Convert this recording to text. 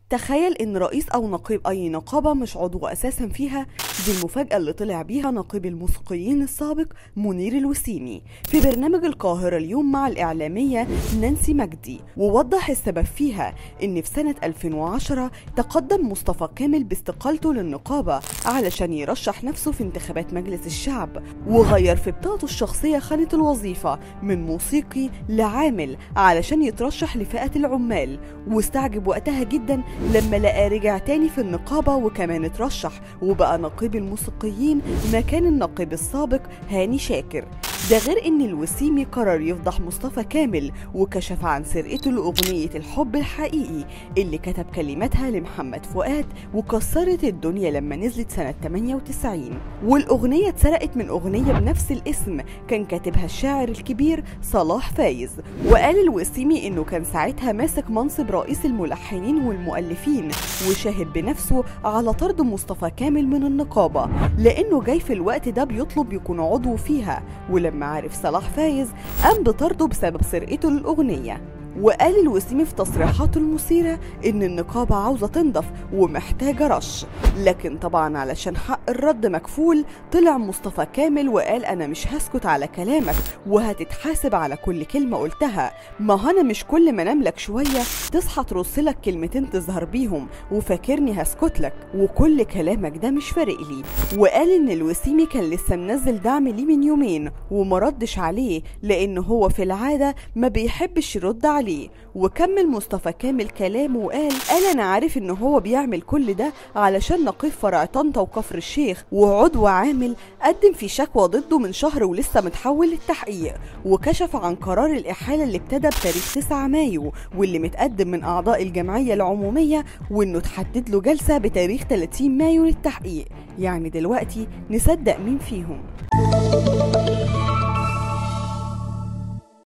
تخيل ان رئيس او نقيب اي نقابة مش عضو اساسا فيها دي المفاجأة اللي طلع بيها نقيب الموسيقيين السابق منير الوسيمي في برنامج القاهرة اليوم مع الاعلامية نانسي مجدي ووضح السبب فيها ان في سنة 2010 تقدم مصطفى كامل باستقالته للنقابة علشان يرشح نفسه في انتخابات مجلس الشعب وغير في بطاقته الشخصية خانة الوظيفة من موسيقي لعامل علشان يترشح لفئة العمال واستعجب وقتها جدا لما لقى رجع تاني في النقابة وكمان اترشح وبقى نقيب الموسيقيين مكان النقيب السابق هاني شاكر ده غير ان الوسيمي قرر يفضح مصطفى كامل وكشف عن سرقته لأغنية الحب الحقيقي اللي كتب كلماتها لمحمد فؤاد وكسرت الدنيا لما نزلت سنة 98 والأغنية اتسرقت من أغنية بنفس الاسم كان كاتبها الشاعر الكبير صلاح فايز وقال الوسيمي انه كان ساعتها ماسك منصب رئيس الملحنين والمؤلفين وشاهد بنفسه على طرد مصطفى كامل من النقابة لأنه جاي في الوقت ده بيطلب يكون عضو فيها ولما عرف صلاح فايز قام بطرده بسبب سرقته للأغنية وقال الوسيمي في تصريحاته المثيرة إن النقابة عاوزة تنضف ومحتاجة رش لكن طبعا علشان حق الرد مكفول طلع مصطفى كامل وقال أنا مش هسكت على كلامك وهتتحاسب على كل كلمة قلتها ما هو أنا مش كل ما نملك شوية تصحى ترصلك كلمتين تظهر بيهم وفاكرني هسكت لك وكل كلامك ده مش فارق لي وقال إن الوسيمي كان لسه منزل دعم ليه من يومين ومردش عليه لأن هو في العادة ما بيحبش يرد عليه عليه وكمل مصطفى كامل كلامه وقال قال انا عارف ان هو بيعمل كل ده علشان نقيب فرع طنطا وكفر الشيخ وعضو عامل قدم في شكوى ضده من شهر ولسه متحول للتحقيق وكشف عن قرار الاحاله اللي ابتدى بتاريخ 9 مايو واللي متقدم من اعضاء الجمعيه العموميه وانه تحدد له جلسه بتاريخ 30 مايو للتحقيق يعني دلوقتي نصدق مين فيهم